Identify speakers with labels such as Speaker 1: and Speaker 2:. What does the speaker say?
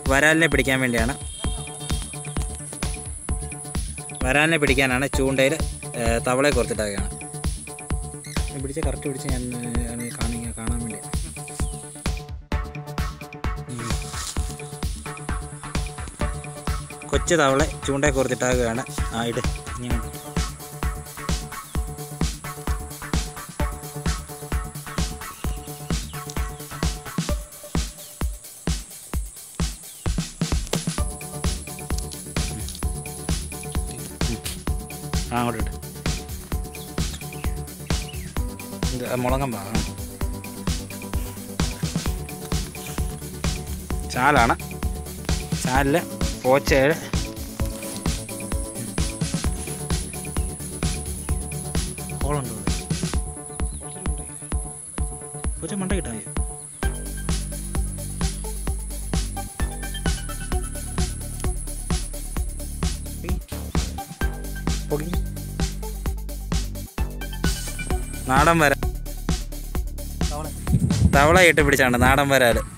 Speaker 1: വരാലിനെ പിടിക്കാൻ വേണ്ടിയാണ് വരാലിനെ പിടിക്കാനാണ് ചൂണ്ടയിൽ തവളയെ കോർത്തിട്ടാക്കുകയാണ് പിടിച്ച കറക്റ്റ് പിടിച്ച് ഞാൻ ഏ, കാണി കാണാൻ വേണ്ടി കൊച്ചു തവള ചൂണ്ടയെ കോർത്തിട്ടാകുകയാണ് ആ ഇട് ഇങ്ങനെ ആ അങ്ങോട്ട് ഇട്ട് ഇത് മുളകം പാ ചാലാണ് ചാലിൽ പോച്ചയിൽ കോളുണ്ടോ പോച്ച മണ്ട കിട്ടാൻ പൊടി നാടൻ വര തവള ഇട്ട് പിടിച്ചാണ് നാടൻ വരാല്